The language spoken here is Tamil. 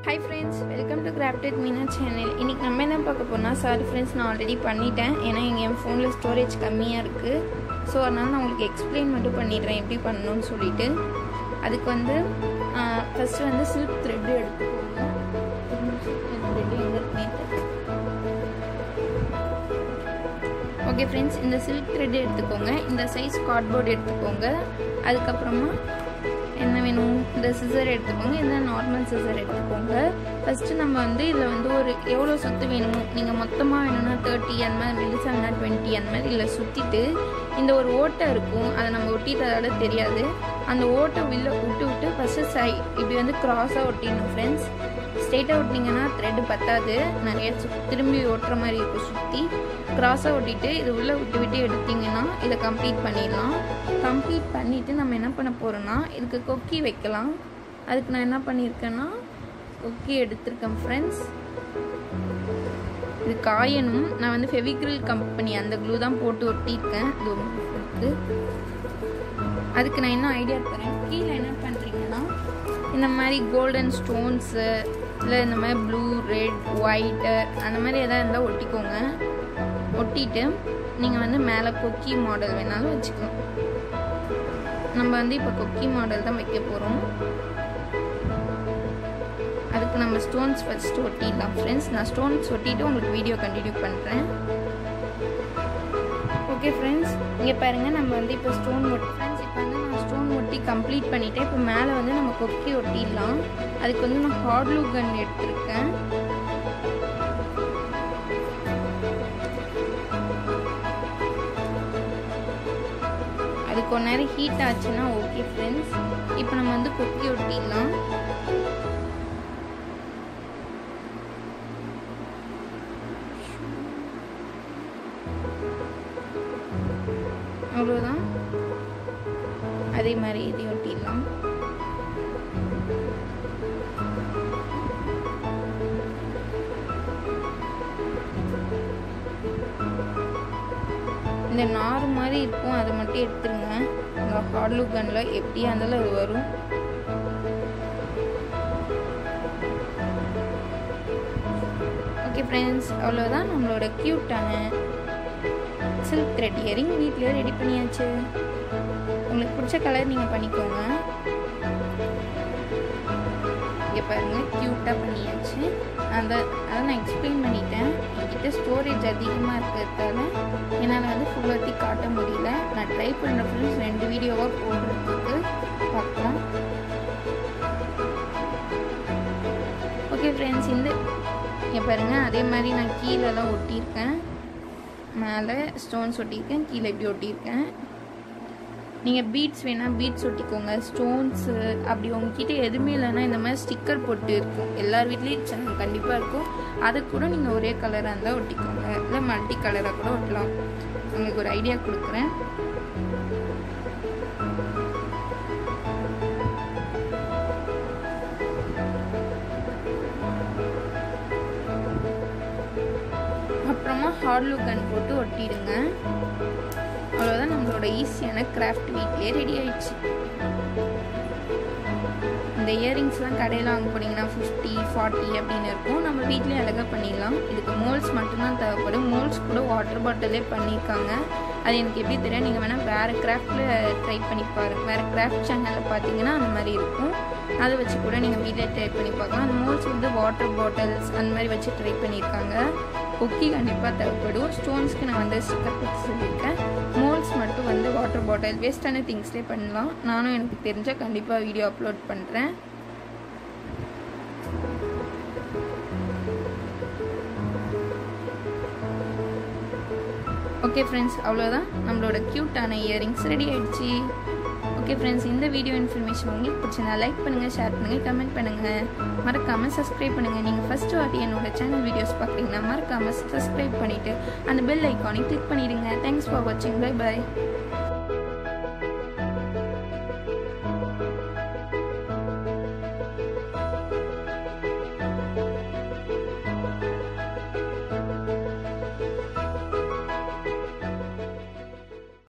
hi friends welcome to crafted Meena channel இன்றைக்கி நம்ம என்ன பார்க்க போனால் சாரி ஃப்ரெண்ட்ஸ் நான் ஆல்ரெடி பண்ணிட்டேன் ஏன்னா எங்கள் என் ஃபோனில் ஸ்டோரேஜ் கம்மியாக இருக்குது ஸோ அதனால் நான் உங்களுக்கு எக்ஸ்பிளைன் மட்டும் பண்ணிடுறேன் எப்படி பண்ணணும்னு சொல்லிட்டு அதுக்கு வந்து ஃபஸ்ட்டு வந்து சில்க் த்ரெட்டு எடுத்துக்கோங்க த்ரெட்டு எங்கே இருக்குன்னு ஓகே ஃப்ரெண்ட்ஸ் இந்த சில்க் த்ரெட் எடுத்துக்கோங்க இந்த சைஸ் கார்ட்போர்ட் எடுத்துக்கோங்க அதுக்கப்புறமா என்ன வேணும் இந்த சிசர் எடுத்துக்கோங்க இந்த நார்மல் சிசர் எடுத்துக்கோங்க ஃபஸ்ட்டு நம்ம வந்து இதில் வந்து ஒரு எவ்வளோ சுற்று வேணுமோ நீங்கள் மொத்தமாக வேணும்னா தேர்ட்டி அந்த மாதிரி மெலிசா வேணா டுவெண்ட்டி அந்த மாதிரி இதில் சுற்றிட்டு இந்த ஒரு ஓட்டை இருக்கும் அதை நம்ம ஒட்டிட்டதால தெரியாது அந்த ஓட்டை உள்ள விட்டு விட்டு ஃபஸ்ட்டு சை இப்படி வந்து க்ராஸாக ஒட்டிடணும் ஃப்ரெண்ட்ஸ் ஸ்ட்ரெயிட்டாக ஒட்டினீங்கன்னா த்ரெட்டு பத்தாது நிறைய சு- திரும்பி ஓட்டுற மாதிரி இருக்கும் சுற்றி க்ராஸாக ஒட்டிட்டு இது உள்ளே விட்டு விட்டு எடுத்தீங்கன்னா இதை கம்ப்ளீட் பண்ணிடலாம் கம்ப்ளீட் பண்ணிவிட்டு நம்ம என்ன பண்ண போகிறோன்னா இதுக்கு கொக்கி வைக்கலாம் அதுக்கு நான் என்ன பண்ணியிருக்கேன்னா கொக்கி எடுத்திருக்கேன் ஃப்ரெண்ட்ஸ் இது காயணும் நான் வந்து ஃபெவிக்ரில் கம்பெனி அந்த க்ளூ தான் போட்டு ஒட்டியிருக்கேன் இது இருக்குது அதுக்கு நான் என்ன ஐடியா தரேன் கீழே என்ன பண்ணுறீங்கன்னா இந்த மாதிரி கோல்டன் ஸ்டோன்ஸு இல்லை இந்த மாதிரி ப்ளூ ரெட் ஒயிட்டு அந்த மாதிரி எதாவது இருந்தால் ஒட்டிக்கோங்க ஒட்டிட்டு நீங்கள் வந்து மேலே கொக்கி மாடல் வேணாலும் வச்சுக்கலாம் நம்ம வந்து இப்போ கொக்கி மாடல் தான் வைக்க போகிறோம் அதுக்கு நம்ம ஸ்டோன்ஸ் ஃபஸ்ட்டு ஒட்டிடலாம் ஃப்ரெண்ட்ஸ் நான் ஸ்டோன்ஸ் ஒட்டிட்டு உங்களுக்கு வீடியோ கண்டினியூ பண்ணுறேன் ஓகே ஃப்ரெண்ட்ஸ் இங்கே பாருங்கள் நம்ம வந்து இப்போ ஸ்டோன் ஒட்டி ஃப்ரெண்ட்ஸ் இப்போ வந்து நான் ஸ்டோன் ஒட்டி கம்ப்ளீட் பண்ணிவிட்டேன் இப்போ மேலே வந்து நம்ம கொக்கி ஒட்டிடலாம் அதுக்கு வந்து நான் ஹார்ட்லூ கன் எடுத்திருக்கேன் அது கொஞ்ச நேரம் ஹீட் ஆச்சுன்னா ஓகே ஃப்ரெண்ட்ஸ் இப்போ நம்ம வந்து கொக்கி ஒட்டிடலாம் அவ்வளோதான் அதே மாதிரி இதையும் ஒட்டிடலாம் இந்த நார் மாதிரி இருக்கும் அதை மட்டும் எடுத்துருங்க இந்த ஹார்ட்லூ கன்னில் எப்படியா இருந்தாலும் அது வரும் ஓகே ஃப்ரெண்ட்ஸ் அவ்வளோதான் நம்மளோட க்யூட்டான சில்க் த்ரெட் இயரிங் வீட்லேயே ரெடி பண்ணியாச்சு உங்களுக்கு பிடிச்ச கலர் நீங்கள் பண்ணிக்கோங்க இங்கே பாருங்கள் க்யூட்டாக பண்ணியாச்சு அந்த அதை நான் எக்ஸ்பிளைன் பண்ணிட்டேன் என்கிட்ட ஸ்டோரேஜ் அதிகமாக இருக்கிறதால என்னால் வந்து ஃபுல்லாத்தி காட்ட முடியல நான் ட்ரை பண்ணுற ஃப்ரெண்ட்ஸ் ரெண்டு வீடியோவாக போடுறதுக்கு பார்க்கலாம் ஓகே ஃப்ரெண்ட்ஸ் இந்த இங்கே பாருங்கள் அதே மாதிரி நான் கீழெல்லாம் ஒட்டியிருக்கேன் மேலே ஸ்டோன்ஸ் ஒட்டியிருக்கேன் கீழே இப்படி ஒட்டியிருக்கேன் நீங்கள் பீட்ஸ் வேணால் பீட்ஸ் ஒட்டிக்கோங்க ஸ்டோன்ஸு அப்படி உங்ககிட்ட எதுவுமே இல்லைன்னா இந்த மாதிரி ஸ்டிக்கர் போட்டு இருக்கும் எல்லார் வீட்லேயும் கண்டிப்பாக இருக்கும் அதை கூட நீங்கள் ஒரே கலராக இருந்தால் ஒட்டிக்கோங்க இல்லை மல்டி கலராக கூட ஒட்டலாம் உங்களுக்கு ஒரு ஐடியா கொடுக்குறேன் அப்புறமா ஹார்ட்லூ கன் போட்டு ஒட்டிடுங்க அவ்வளோதான் நம்மளோட ஈஸியான கிராஃப்ட் வீட்லேயே ரெடி ஆயிடுச்சு இந்த இயரிங்ஸ்லாம் கடையில் வாங்க போனீங்கன்னா ஃபிஃப்டி ஃபார்ட்டி அப்படின்னு இருக்கும் நம்ம வீட்லேயே அழகாக பண்ணிடலாம் இதுக்கு மோல்ஸ் மட்டும்தான் தேவைப்படும் மோல்ஸ் கூட வாட்டர் பாட்டிலே பண்ணியிருக்காங்க அது எனக்கு எப்படி தெரியும் நீங்கள் வேணால் வேறு கிராஃப்டில் ட்ரை பண்ணி பாருங்க வேறு கிராஃப்ட் சேனலில் பார்த்தீங்கன்னா அந்த மாதிரி இருக்கும் அதை வச்சு கூட நீங்கள் வீட்டில் ட்ரை பண்ணி பார்க்கலாம் அந்த மோல்ஸ் வந்து வாட்டர் பாட்டில்ஸ் அந்த மாதிரி வச்சு ட்ரை பண்ணியிருக்காங்க கொக்கி கண்டிப்பாக தேவைப்படும் ஸ்டோன்ஸ்க்கு நான் வந்து ஸ்டிக்கர் போட்டு சொல்லியிருக்கேன் மோல்ஸ் மட்டும் வந்து வாட்டர் பாட்டில் வேஸ்டான திங்ஸ்லேயே பண்ணலாம் நானும் எனக்கு தெரிஞ்சால் கண்டிப்பாக வீடியோ அப்லோட் பண்ணுறேன் ஓகே ஃப்ரெண்ட்ஸ் அவ்வளோதான் நம்மளோட க்யூட்டான இயரிங்ஸ் ரெடி ஆயிடுச்சு ஓகே ஃப்ரெண்ட்ஸ் இந்த வீடியோ இன்ஃபர்மேஷன் உங்களுக்கு பிடிச்சிருந்தா லைக் பண்ணுங்கள் ஷேர் பண்ணுங்கள் கமெண்ட் பண்ணுங்கள் மறக்காமல் சப்ஸ்கிரைப் பண்ணுங்கள் நீங்கள் ஃபஸ்ட்டு வாட்டி என்னோட சேனல் வீடியோஸ் பார்க்குறீங்கன்னா மறக்காமல் சப்ஸ்கிரைப் பண்ணிவிட்டு அந்த பெல் ஐக்கானை கிளிக் பண்ணிடுங்க தேங்க்ஸ் ஃபார் வாட்சிங் பை பை